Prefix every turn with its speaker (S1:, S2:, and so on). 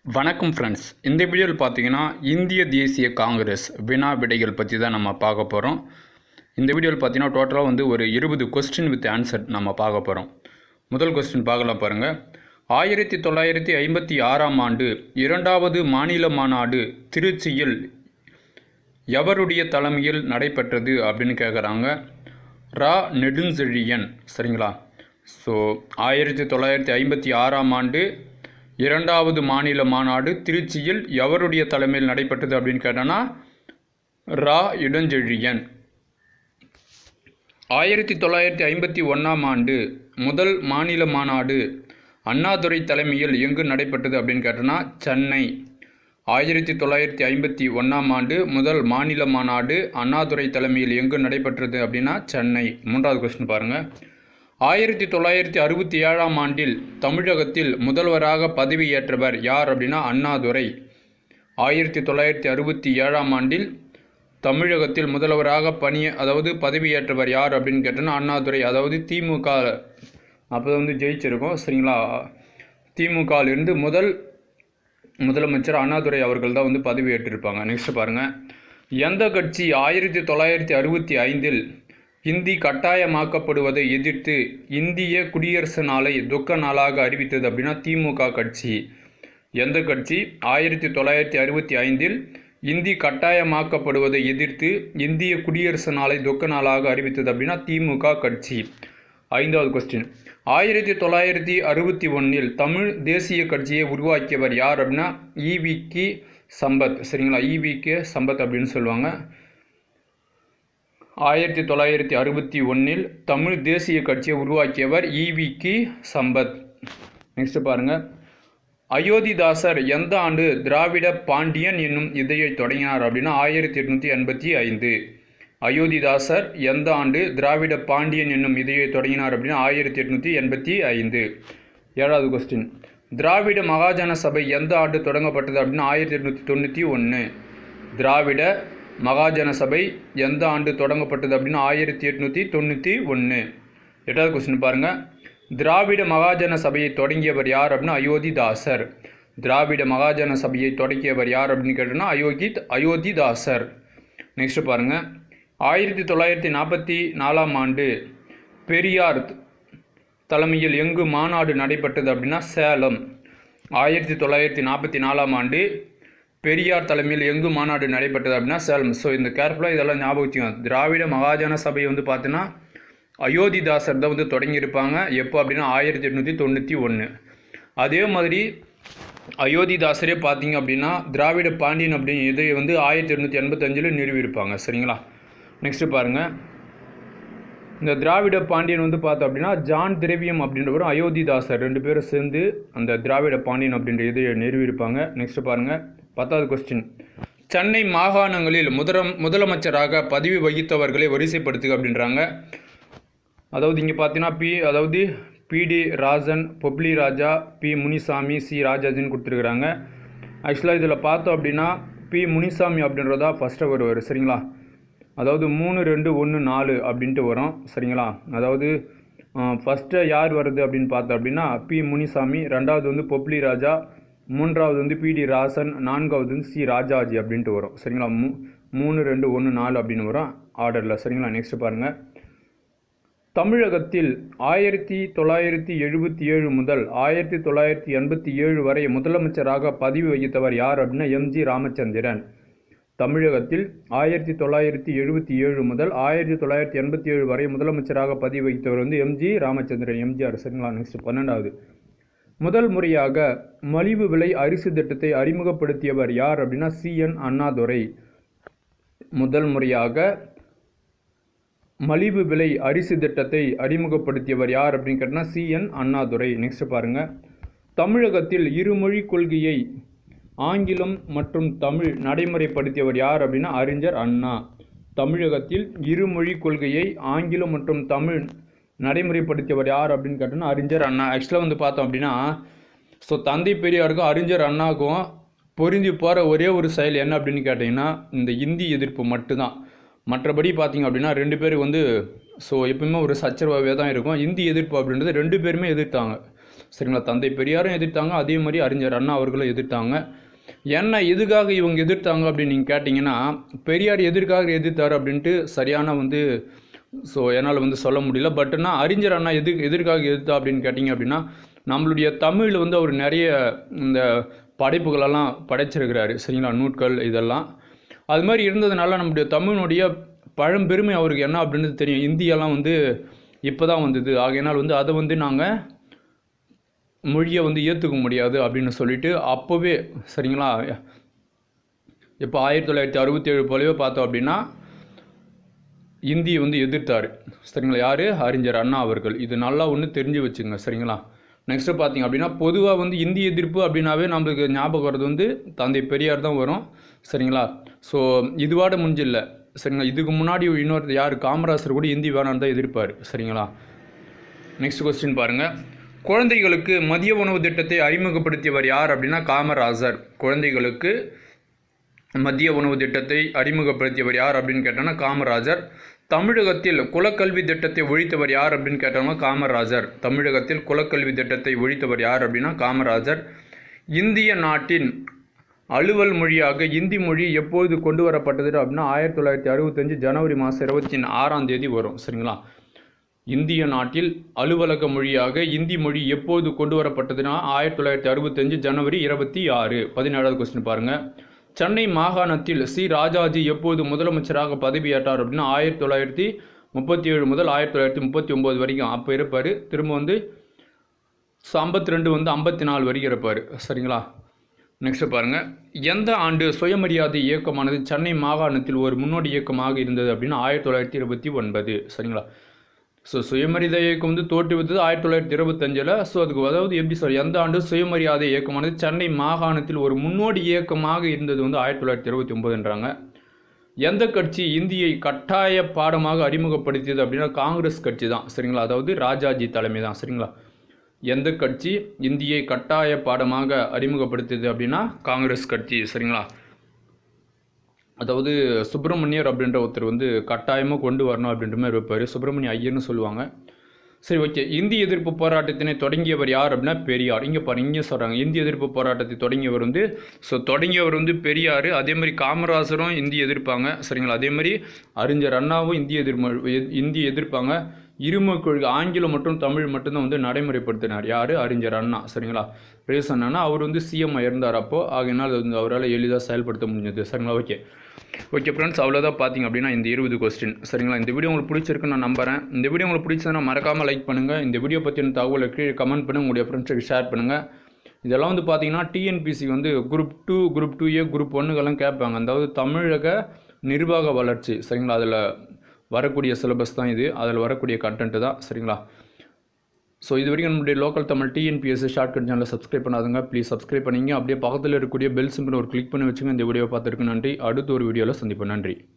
S1: வணக்கம் ஃப்ரெண்ட்ஸ் இந்த வீடியோவில் பார்த்தீங்கன்னா இந்திய தேசிய காங்கிரஸ் வினா விடைகள் பற்றி தான் நம்ம பார்க்க போகிறோம் இந்த வீடியோவில் பார்த்தீங்கன்னா டோட்டலாக வந்து ஒரு இருபது கொஸ்டின் வித் ஆன்சர் நம்ம பார்க்க போகிறோம் முதல் கொஸ்டின் பார்க்கலாம் பாருங்கள் ஆயிரத்தி தொள்ளாயிரத்தி ஐம்பத்தி ஆறாம் ஆண்டு இரண்டாவது மாநில மாநாடு திருச்சியில் எவருடைய தலைமையில் நடைபெற்றது அப்படின்னு கேட்குறாங்க ரா நெடுஞ்செழியன் சரிங்களா ஸோ ஆயிரத்தி தொள்ளாயிரத்தி ஐம்பத்தி ஆறாம் ஆண்டு இரண்டாவது மாநில மாநாடு திருச்சியில் எவருடைய தலைமையில் நடைபெற்றது அப்படின்னு கேட்டோன்னா ரா இளஞ்செழியன் ஆயிரத்தி தொள்ளாயிரத்தி ஐம்பத்தி ஒன்றாம் ஆண்டு முதல் மாநில மாநாடு அண்ணாதுரை தலைமையில் எங்கு நடைபெற்றது அப்படின்னு கேட்டோன்னா சென்னை ஆயிரத்தி தொள்ளாயிரத்தி ஐம்பத்தி ஒன்றாம் ஆண்டு முதல் மாநில மாநாடு அண்ணாதுரை தலைமையில் எங்கு நடைபெற்றது அப்படின்னா சென்னை மூன்றாவது கொஸ்டின் பாருங்கள் ஆயிரத்தி தொள்ளாயிரத்தி அறுபத்தி ஏழாம் ஆண்டில் தமிழகத்தில் முதல்வராக பதவியேற்றவர் யார் அப்படின்னா அண்ணாதுரை ஆயிரத்தி தொள்ளாயிரத்தி அறுபத்தி ஏழாம் ஆண்டில் தமிழகத்தில் முதல்வராக பணிய அதாவது பதவியேற்றவர் யார் அப்படின்னு கேட்டோன்னா அண்ணாதுரை அதாவது திமுக அப்போ வந்து ஜெயிச்சிருக்கோம் சரிங்களா திமுகவிலிருந்து முதல் முதலமைச்சர் அண்ணாதுரை அவர்கள் தான் வந்து பதவியேற்றிருப்பாங்க நெக்ஸ்ட் பாருங்கள் எந்த கட்சி ஆயிரத்தி தொள்ளாயிரத்தி அறுபத்தி ஐந்தில் இந்தி கட்டாயமாக்கப்படுவதை எதிர்த்து இந்திய குடியரசு நாளை துக்க நாளாக அறிவித்தது அப்படின்னா திமுக கட்சி எந்த கட்சி ஆயிரத்தி தொள்ளாயிரத்தி அறுபத்தி ஐந்தில் இந்தி கட்டாயமாக்கப்படுவதை எதிர்த்து இந்திய குடியரசு நாளை துக்க நாளாக அறிவித்தது அப்படின்னா திமுக கட்சி ஐந்தாவது கொஸ்டின் ஆயிரத்தி தொள்ளாயிரத்தி அறுபத்தி ஒன்றில் தமிழ் தேசிய கட்சியை உருவாக்கியவர் யார் அப்படின்னா ஈவிகி சம்பத் சரிங்களா ஈவிகே சம்பத் அப்படின்னு சொல்லுவாங்க ஆயிரத்தி தொள்ளாயிரத்தி அறுபத்தி ஒன்றில் தமிழ் தேசிய கட்சியை உருவாக்கியவர் ஈவிகி சம்பத் நெக்ஸ்ட் பாருங்கள் அயோத்திதாசர் எந்த ஆண்டு திராவிட பாண்டியன் என்னும் இதழை தொடங்கினார் அப்படின்னா ஆயிரத்தி எட்நூற்றி எண்பத்தி ஐந்து அயோத்திதாசர் எந்த ஆண்டு திராவிட பாண்டியன் என்னும் இதழை தொடங்கினார் அப்படின்னா ஆயிரத்தி எட்நூற்றி எண்பத்தி ஐந்து ஏழாவது கொஸ்டின் திராவிட மகாஜன சபை எந்த ஆண்டு தொடங்கப்பட்டது அப்படின்னா ஆயிரத்தி எட்நூற்றி தொண்ணூற்றி ஒன்று திராவிட மகாஜன சபை எந்த ஆண்டு தொடங்கப்பட்டது அப்படின்னா ஆயிரத்தி எட்நூற்றி தொண்ணூற்றி ஒன்று எட்டாவது கொஸ்டின் பாருங்கள் திராவிட மகாஜன சபையை தொடங்கியவர் யார் அப்படின்னா அயோத்திதாசர் திராவிட மகாஜன சபையை தொடங்கியவர் யார் அப்படின்னு கேட்டோன்னா அயோகி அயோத்திதாசர் நெக்ஸ்ட் பாருங்கள் ஆயிரத்தி தொள்ளாயிரத்தி நாற்பத்தி நாலாம் ஆண்டு பெரியார் தலைமையில் எங்கு மாநாடு நடைபெற்றது அப்படின்னா சேலம் ஆயிரத்தி தொள்ளாயிரத்தி நாற்பத்தி நாலாம் ஆண்டு பெரியார் தலைமையில் எங்கு மாநாடு நடைபெற்றது அப்படின்னா சேலம் ஸோ இந்த கேர்ஃபுல்லாக இதெல்லாம் ஞாபகம் வச்சுக்கோங்க திராவிட மகாஜன சபை வந்து பார்த்தீங்கன்னா அயோத்திதாசர் தான் வந்து தொடங்கியிருப்பாங்க எப்போ அப்படின்னா ஆயிரத்தி எட்நூற்றி தொண்ணூற்றி ஒன்று அதே மாதிரி அயோத்திதாசரே பார்த்தீங்க அப்படின்னா திராவிட பாண்டியன் அப்படின்னு இதை வந்து ஆயிரத்தி எட்நூற்றி எண்பத்தஞ்சில் நிறுவியிருப்பாங்க சரிங்களா நெக்ஸ்ட்டு பாருங்கள் இந்த திராவிட பாண்டியன் வந்து பார்த்தோம் அப்படின்னா ஜான் திரவியம் அப்படின்றவரும் அயோத்திதாசர் ரெண்டு பேரும் சேர்ந்து அந்த திராவிட பாண்டியன் அப்படின்ற இதை நிறுவியிருப்பாங்க நெக்ஸ்ட் பாருங்கள் பத்தாவது கொஸ்டின் சென்னை மாகாணங்களில் முதலம் முதலமைச்சராக பதவி வகித்தவர்களை வரிசைப்படுத்துக அப்படின்றாங்க அதாவது இங்கே பார்த்தீங்கன்னா பி அதாவது P T Rajan Bobbili Raja P Munisamy C ராஜாஜின்னு கொடுத்துருக்குறாங்க ஆக்சுவலாக இதில் பார்த்தோம் அப்படின்னா பி முனிசாமி அப்படின்றதா ஃபஸ்ட்டு வருவார் சரிங்களா அதாவது மூணு ரெண்டு ஒன்று நாலு அப்படின்ட்டு வரும் சரிங்களா அதாவது ஃபஸ்ட்டு யார் வருது அப்படின்னு பார்த்தோம் அப்படின்னா பி முனிசாமி ரெண்டாவது வந்து பொப்ளி ராஜா மூன்றாவது வந்து பிடி ராசன் நான்காவது வந்து சி ராஜாஜி அப்படின்ட்டு வரும் சரிங்களா மூ மூணு ரெண்டு ஒன்று நாலு அப்படின்னு வரும் ஆர்டரில் சரிங்களா நெக்ஸ்ட் பாருங்கள் தமிழகத்தில் ஆயிரத்தி தொள்ளாயிரத்தி எழுபத்தி ஏழு முதல் ஆயிரத்தி தொள்ளாயிரத்தி எண்பத்தி ஏழு வரை முதலமைச்சராக பதவி வகித்தவர் யார் அப்படின்னா எம்ஜி ராமச்சந்திரன் தமிழகத்தில் ஆயிரத்தி தொள்ளாயிரத்தி எழுபத்தி ஏழு முதல் ஆயிரத்தி தொள்ளாயிரத்தி எண்பத்தி ஏழு வரை முதலமைச்சராக பதவி வகித்தவர் வந்து எம்ஜி ராமச்சந்திரன் எம்ஜிஆர் சரிங்களா நெக்ஸ்ட் பன்னெண்டாவது முதல் முறையாக மலிவு விலை அரிசி திட்டத்தை அறிமுகப்படுத்தியவர் யார் அப்படின்னா சிஎன் அண்ணாதுரை முதல் முறையாக மலிவு விலை அரிசி திட்டத்தை அறிமுகப்படுத்தியவர் யார் அப்படின்னு கேட்டால் சிஎன் அண்ணாதுரை நெக்ஸ்ட் பாருங்கள் தமிழகத்தில் இருமொழி கொள்கையை ஆங்கிலம் மற்றும் தமிழ் நடைமுறைப்படுத்தியவர் யார் அப்படின்னா அறிஞர் அண்ணா தமிழகத்தில் இருமொழி கொள்கையை ஆங்கிலம் மற்றும் தமிழ் நடைமுறைப்படுத்தியவர் யார் அப்படின்னு கேட்டோன்னா அறிஞர் அண்ணா ஆக்சுவலாக வந்து பார்த்தோம் அப்படின்னா ஸோ தந்தை பெரியாருக்கும் அறிஞர் அண்ணாவுக்கும் பொருந்தி போகிற ஒரே ஒரு செயல் என்ன அப்படின்னு கேட்டிங்கன்னா இந்த இந்தி எதிர்ப்பு மட்டும்தான் மற்றபடி பார்த்திங்க அப்படின்னா ரெண்டு பேருக்கு வந்து ஸோ எப்பவுமே ஒரு சச்சரவாகவே தான் இருக்கும் இந்தி எதிர்ப்பு அப்படின்றது ரெண்டு பேருமே எதிர்த்தாங்க சரிங்களா தந்தை பெரியாரும் எதிர்த்தாங்க அதே மாதிரி அறிஞர் அண்ணா அவர்களும் எதிர்த்தாங்க என்ன எதுக்காக இவங்க எதிர்த்தாங்க அப்படின்னு நீங்கள் கேட்டிங்கன்னா பெரியார் எதற்காக எதிர்த்தார் அப்படின்ட்டு சரியான வந்து ஸோ என்னால் வந்து சொல்ல முடியல பட் ஆனால் அறிஞர் அண்ணா எது எதற்காக எதிர்த்தா அப்படின்னு கேட்டிங்க அப்படின்னா நம்மளுடைய தமிழில் வந்து அவர் நிறைய இந்த படைப்புகளெல்லாம் படைச்சிருக்கிறாரு சரிங்களா நூட்கள் இதெல்லாம் அது மாதிரி இருந்ததுனால நம்முடைய தமிழினுடைய பழம்பெருமை அவருக்கு என்ன அப்படின்றது தெரியும் இந்தியெல்லாம் வந்து இப்போ தான் வந்தது ஆகையினால் வந்து அதை வந்து நாங்கள் மொழியை வந்து ஏற்றுக்க முடியாது அப்படின்னு சொல்லிட்டு அப்போவே சரிங்களா இப்போ ஆயிரத்தி தொள்ளாயிரத்தி அறுபத்தேழு போலவே பார்த்தோம் அப்படின்னா இந்தியை வந்து எதிர்த்தார் சரிங்களா யார் அறிஞர் அண்ணா அவர்கள் இது நல்லா ஒன்று தெரிஞ்சு வச்சுங்க சரிங்களா நெக்ஸ்ட்டு பார்த்தீங்க அப்படின்னா பொதுவாக வந்து இந்தி எதிர்ப்பு அப்படின்னாவே நம்மளுக்கு ஞாபகம் வர்றது வந்து தந்தை பெரியார் தான் வரும் சரிங்களா ஸோ இதுவாட முடிஞ்சில்ல சரிங்களா இதுக்கு முன்னாடி இன்னொரு யார் காமராசர் கூட இந்தி வேணான்னு தான் எதிர்ப்பார் சரிங்களா நெக்ஸ்ட் கொஸ்டின் பாருங்கள் குழந்தைகளுக்கு மதிய உணவு திட்டத்தை அறிமுகப்படுத்தியவர் யார் அப்படின்னா காமராஜர் குழந்தைகளுக்கு மதிய உணவு திட்டத்தை அறிமுகப்படுத்தியவர் யார் அப்படின்னு கேட்டோன்னா காமராஜர் தமிழகத்தில் குலக்கல்வி திட்டத்தை ஒழித்தவர் யார் அப்படின்னு கேட்டோம்னா காமராஜர் தமிழகத்தில் குலக்கல்வி திட்டத்தை ஒழித்தவர் யார் அப்படின்னா காமராஜர் இந்திய நாட்டின் அலுவல் மொழியாக இந்தி மொழி எப்பொழுது கொண்டு வரப்பட்டது அப்படின்னா ஆயிரத்தி தொள்ளாயிரத்தி அறுபத்தஞ்சு ஜனவரி மாதம் இருபத்தி ஆறாம் தேதி வரும் சரிங்களா இந்திய நாட்டில் அலுவலக மொழியாக இந்தி மொழி எப்போது கொண்டு வரப்பட்டதுன்னா ஆயிரத்தி தொள்ளாயிரத்தி அறுபத்தஞ்சு ஜனவரி இருபத்தி ஆறு பதினேழாவது கொஸ்டின் பாருங்கள் சென்னை மாகாணத்தில் சி ராஜாஜி எப்போது முதலமைச்சராக பதவியேற்றார் அப்படின்னா ஆயிரத்தி தொள்ளாயிரத்தி முப்பத்தி ஏழு முதல் ஆயிரத்தி தொள்ளாயிரத்தி முப்பத்தி ஒம்பது வரைக்கும் அப்போ இருப்பார் திரும்ப வந்து ஐம்பத்தி ரெண்டு வந்து ஐம்பத்தி நாலு வரைக்கும் இருப்பார் சரிங்களா நெக்ஸ்ட் பாருங்கள் எந்த ஆண்டு சுயமரியாதை இயக்கமானது சென்னை மாகாணத்தில் ஒரு முன்னோடி இயக்கமாக இருந்தது அப்படின்னா ஆயிரத்தி தொள்ளாயிரத்தி இருபத்தி ஒன்பது சரிங்களா ஸோ சுயமரியாதை இயக்கம் வந்து தோற்றுவித்தது ஆயிரத்தி தொள்ளாயிரத்தி இருபத்தஞ்சில் ஸோ அதுக்கு அதாவது எப்படி சொல் எந்த ஆண்டு சுயமரியாதை இயக்கமானது சென்னை மாகாணத்தில் ஒரு முன்னோடி இயக்கமாக இருந்தது வந்து ஆயிரத்தி தொள்ளாயிரத்தி இருபத்தி ஒன்பதுன்றாங்க எந்த கட்சி இந்தியை கட்டாய பாடமாக அறிமுகப்படுத்தியது அப்படின்னா காங்கிரஸ் கட்சி தான் சரிங்களா அதாவது ராஜாஜி தலைமை தான் சரிங்களா எந்த கட்சி இந்தியை கட்டாய பாடமாக அறிமுகப்படுத்தியது அப்படின்னா காங்கிரஸ் கட்சி சரிங்களா அதாவது சுப்பிரமணியர் அப்படின்ற ஒருத்தர் வந்து கட்டாயமாக கொண்டு வரணும் அப்படின்ற மாதிரி இருப்பார் சுப்பிரமணிய ஐயர்னு சொல்லுவாங்க சரி ஓகே இந்தி எதிர்ப்பு போராட்டத்தினை தொடங்கியவர் யார் அப்படின்னா பெரியார் இங்கே பாருங்க இங்கே சொல்கிறாங்க இந்தி எதிர்ப்பு போராட்டத்தை தொடங்கியவர் வந்து ஸோ தொடங்கியவர் வந்து பெரியார் அதே மாதிரி காமராசரும் இந்தி எதிர்ப்பாங்க சரிங்களா அதே மாதிரி அறிஞர் அண்ணாவும் இந்தி எதிர்ப்பு இந்தி எதிர்ப்பாங்க இரும கொள்கை ஆங்கிலம் மற்றும் தமிழ் மட்டும்தான் வந்து நடைமுறைப்படுத்தினார் யார் அறிஞர் அண்ணா சரிங்களா ரீசன் என்னன்னா அவர் வந்து சிஎம் இருந்தார் அப்போது ஆகையினால் அது வந்து அவரால் எளிதாக செயல்படுத்த முடிஞ்சது சரிங்களா ஓகே ஓகே ஃப்ரெண்ட்ஸ் அவ்வளோதான் பார்த்தீங்க அப்படின்னா இந்த இருபது கொஸ்டின் சரிங்களா இந்த வீடியோ உங்களுக்கு பிடிச்சிருக்குன்னு நான் நம்புறேன் இந்த வீடியோ உங்களுக்கு பிடிச்சதுன்னா மறக்காமல் லைக் பண்ணுங்கள் இந்த வீடியோ பற்றின தகவலை கீழே கமெண்ட் பண்ணி உங்களுடைய ஃப்ரெண்ட்ஸுக்கு ஷேர் பண்ணுங்கள் இதெல்லாம் வந்து பார்த்தீங்கன்னா டிஎன்பிசி வந்து group two group two A group ஒன்றுக்கெல்லாம் கேட்பாங்க அதாவது தமிழக நிர்வாக வளர்ச்சி சரிங்களா அதில் வரக்கூடிய சிலபஸ் தான் இது அதில் வரக்கூடிய கண்டென்ட்டு தான் சரிங்களா ஸோ இது வரைக்கும் நம்மளுடைய லோக்கல் தமிழ் டிஎன்பிஎஸ்சி ஷார்ட்கட் சேனலை சப்ஸ்கிரைப் பண்ணாதுங்க ப்ளீஸ் சப்ஸ்கிரைப் பண்ணிங்க அப்படியே பக்கத்தில் இருக்கக்கூடிய பெல் சிம்பிள் ஒரு கிளிக் பண்ணி வச்சுங்க இந்த வீடியோ பார்த்துருக்கு நன்றி அடுத்த ஒரு வீடியோவில் சந்திப்போம் நன்றி